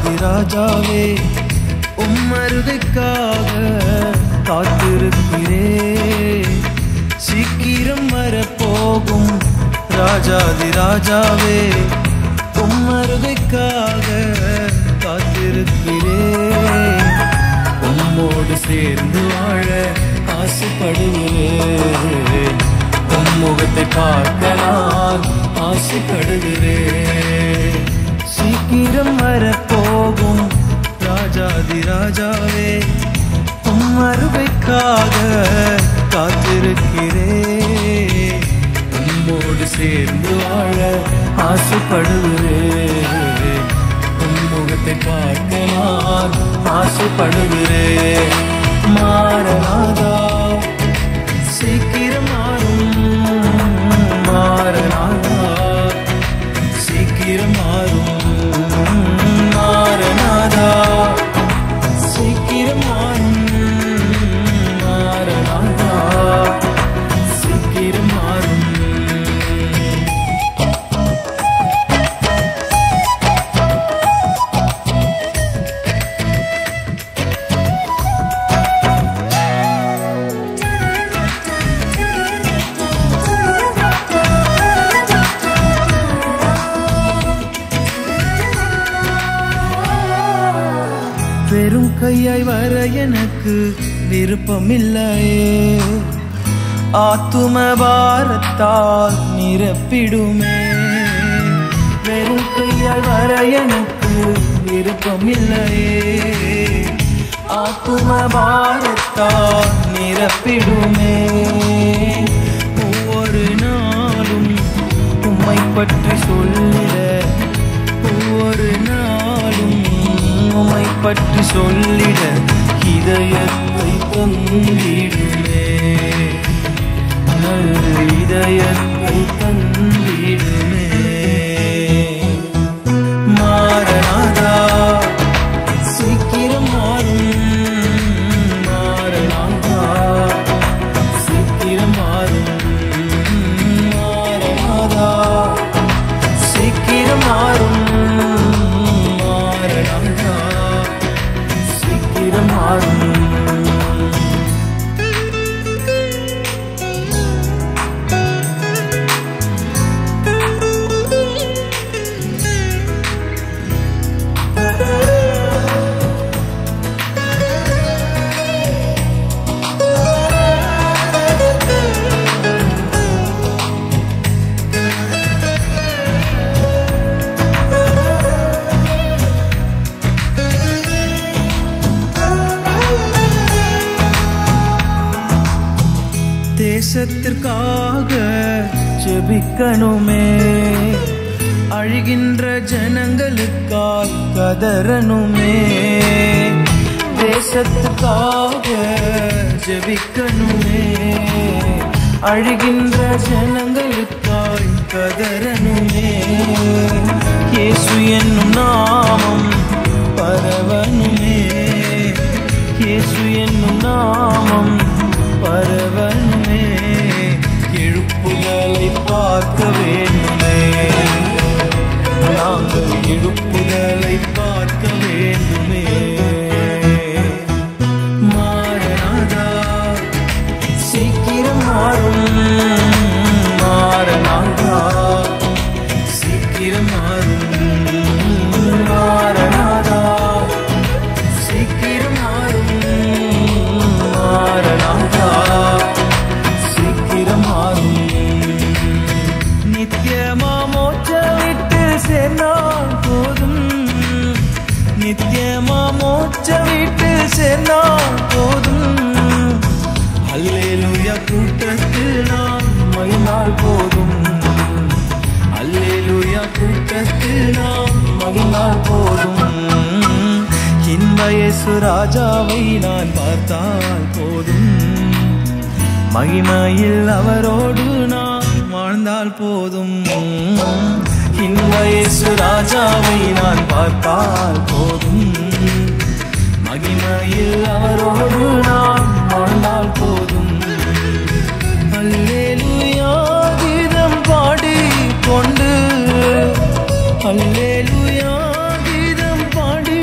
ராஜாதி ராஜாவே உம்மருகைக்காக காத்திருக்கிறே சீக்கிரம் வரப்போகும் ராஜாதி ராஜாவே உம்மருகைக்காக காத்திருக்கிறே உம்மோடு சேர்ந்து வாழ ஆசைப்படுகிறேன் உம் முகத்தை பார்க்க நான் ஆசைப்படுகிறேன் சீக்கிரம் வரப்போகும் ராஜாதி ராஜாவே உம் அருகைக்காக காத்திருக்கிறேன் உம்மோடு சேர்ந்து வாழ ஆசைப்படுகிறேன் உன் முகத்தை பார்க்க நான் ஆசைப்படுகிறேன் மாறனாதா சீக்கிரம் மாறும் மாறனாதா சீக்கிரம் மாறும் மாறனாதா சீக்கிரம் மாறும் மாறனாதா சீக்கிரம் மாறும் வெறும் கையாய் வர எனக்கு விருப்பமில்லையே ஆத்தும பாரத்தால் நிரப்பிடுமே வெறும் கையாய் வர எனக்கு விருப்பமில்லையே ஆத்தும பாரத்தால் நிரப்பிடுமே ஒவ்வொரு நாளும் உம்மை பற்றி சொல்லிட ஒவ்வொரு நாளும் உம்மை பற்றி சொல்லிட இதயத்தை தந்திடுமே நல்ல இதயத்தை தந்திடுமே மாறனாதா சீக்கிரம் மாறும் மாறனாதா சீக்கிரம் மாறும் மாறனாதா சீக்கிரம் மாறும் மாறனாதா சீக்கிரம் மாறும் தேசத்திற்காக ஜெபிக்கணுமே அழுகின்ற ஜனங்களுக்காய் கதறணுமே தேசத்துக்காக ஜெபிக்கணுமே அழுகின்ற ஜனங்களுக்காய் கதறணுமே இயேசு என்னும் நாமம் பரவனுமே இயேசு என்னும் நாமம் பரவனுமே எழுப்புதலை பார்க்க வேண்டுமே நாங்கள் எழுப்புதலை பார்க்க வேண்டுமே மாறனாதா சீக்கிரம் மாறும் மாறனாதா சீக்கிரம் மாறும் மாறனாதா சீக்கிரம் மாறும் மாறனாதா சீக்கிரம் மாறும் நித்தியமா மோட்ச விட்டு சேர்ந்தால் போதும் நித்தியமா மோட்ச விட்டு சேர்ந்தால் போதும் அல்லேலூயா கூட்டத்தில் நான் மகிழ்ந்தால் போதும் அல்லேலூயா கூட்டத்தில் நாம் மகிழ்ந்தால் போதும் இன்ப இயேசு ராஜாவை நான் பார்த்தால் போதும் மகிமையில் அவரோடு நான் வாழ்ந்தால் போதும் இன்ப இயேசு ராஜாவை நான் பார்த்தால் போதும் மகிமையில் அவரோடு நான் வாழ்ந்தால் போதும் அல்லேலூயா கீதம் பாடிக் கொண்டு அல்லேலூயா கீதம் பாடி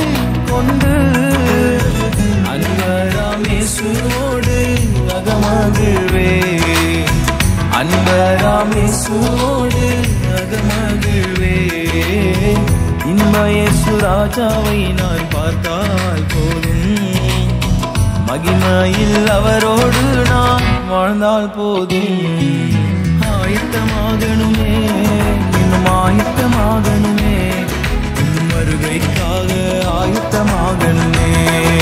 இயேசுவோடு அகமகிழ்வே அன்பராம் இயேசுவோடு அகமகிழ்வே இன்ப இயேசு ராஜாவை நான் பார்த்தால் போதும் மகிமையில் அவரோடு நான் வாழ்ந்தால் போதும் ஆயத்தமாகணுமே இன்னும் ஆயத்தமாகணுமே இன்னும் வருகைக்காக ஆயத்தமாகணுமே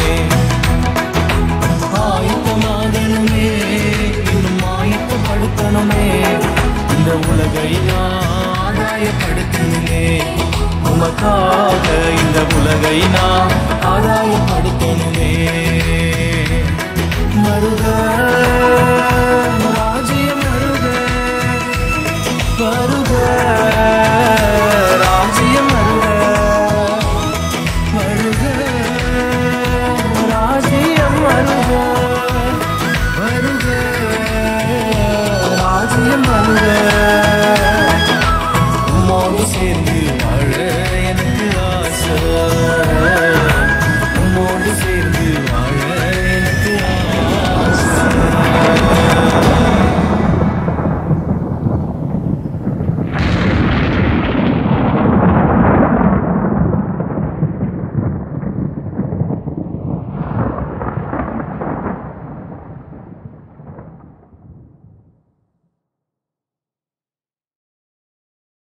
ஆயத்தமாகணுமே இன்னும் ஆயத்தப்படுத்தணுமே இந்த உலகை நான் ஆதாயப்படுத்தணுமே உமக்காக இந்த உலகை நான் ஆதாயப்படுத்தணுமே